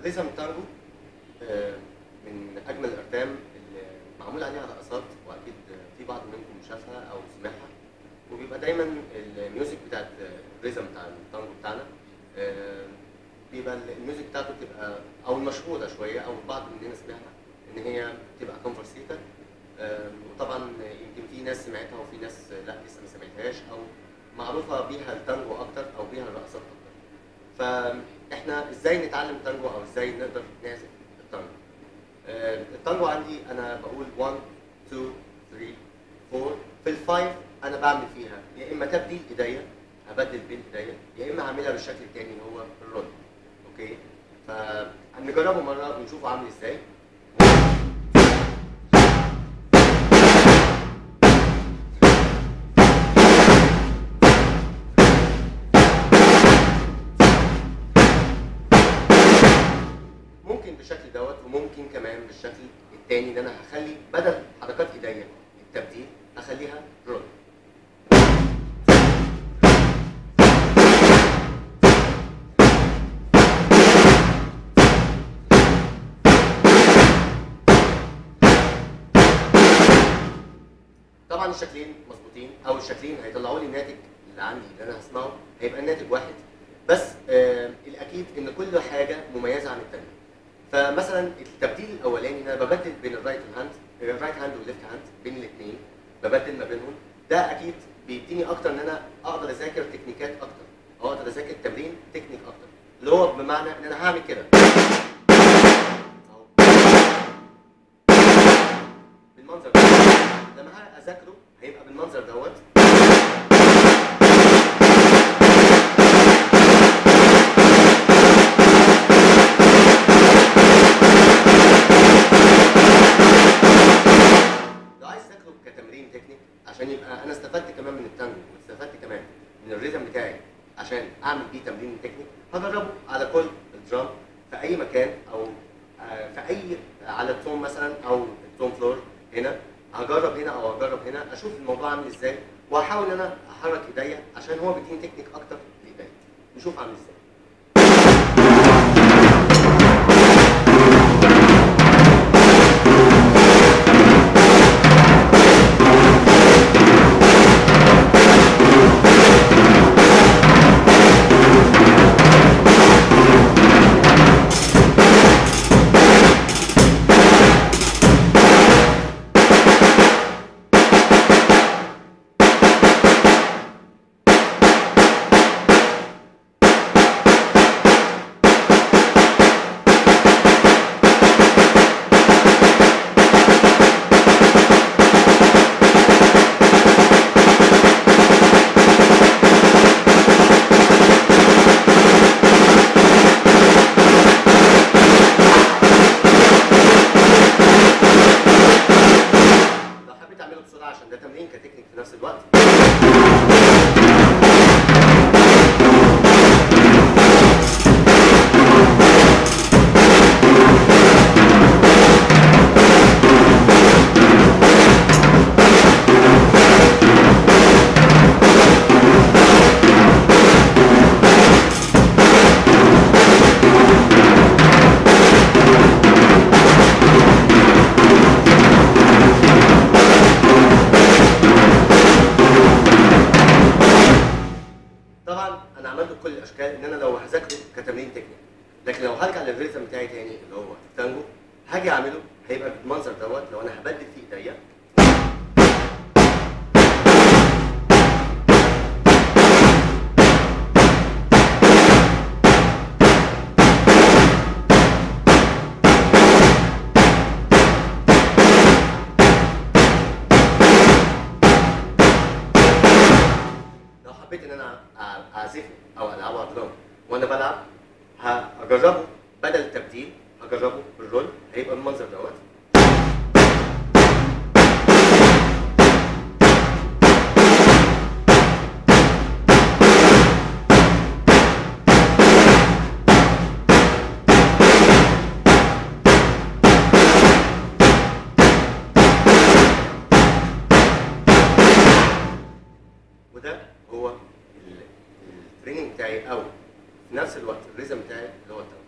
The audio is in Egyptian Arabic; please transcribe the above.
ريزم تانجو آه، من اجمل الارتام اللي معمول عليها رقصات واكيد في بعض منكم شافها او سمعها وبيبقى دايما الميوزك بتاعت الريزم بتاع التانجو بتاعنا آه، بيبقى الميوزك بتاعته بتبقى او المشهوره شويه او البعض مننا سمعها ان هي بتبقى كونفرسيتا وطبعا يمكن في ناس سمعتها وفي ناس لا لسه ما سمعتهاش او معروفه بيها التانجو اكتر او بيها الرقصات اكتر فاحنا ازاي نتعلم تانجو او ازاي نقدر نعزف التانجو آه، التانجو عندي انا بقول 1 2 3 4 في الفايف انا بعمل فيها يا اما تبديل ايديا هبدل بين ايديا يا اما هعملها بالشكل الثاني اللي هو الرول اوكي فهنجربه مره ونشوفه عامل ازاي ممكن بالشكل دوت وممكن كمان بالشكل الثاني ان انا هخلي بدل حركات ايديا التبديل اخليها رول طبعا الشكلين مظبوطين او الشكلين هيطلعوا لي الناتج اللي عندي اللي انا هسمعه هيبقى الناتج واحد بس آه الاكيد ان كل حاجه مميزه عن الثانيه فمثلا التبديل الاولاني ان انا ببدل بين الرايت هاند الرايت هاند والليفت هاند بين الاثنين ببدل ما بينهم ده اكيد بيديني اكتر ان انا اقدر اذاكر تكنيكات اكتر او اقدر اذاكر تمرين تكنيك اكتر اللي هو بمعنى ان انا هعمل كده أهو. بالمنظر ده لما اذاكره هيبقى بالمنظر دوت لو عايز تاخده كتمرين تكنيك عشان يبقى انا استفدت كمان من التانجو واستفدت كمان من الريتم بتاعي عشان اعمل بيه تمرين تكنيك هجربه على كل الدرام في اي مكان او آه، في اي على التون مثلا او التون فلور هنا هجرب هنا او هجرب هنا اشوف الموضوع عامل ازاي واحاول ان انا احرك ايديا عشان هو بيديني تكنيك اكتر لايديا نشوف عامل ازاي لو حبيت اعمله بسرعه عشان ده تمرين كتكنيك في نفس الوقت طبعا انا عملت كل الاشكال ان انا لو هذاكره كتمرين تكنيك لكن لو هرجع للريتم بتاعي تاني اللي هو التانجو هاجي اعمله هيبقى بالمنظر دوت لو انا هبدل في ايديا لو حبيت ان انا أع- اعزفه او العبه على درام وانا بلعب هجربه بدل التبديل هجربه بالرول هيبقى المنظر دوت وده هو ال- التريننج بتاعي او في نفس الوقت الريزم بتاعي اللي هو التانجو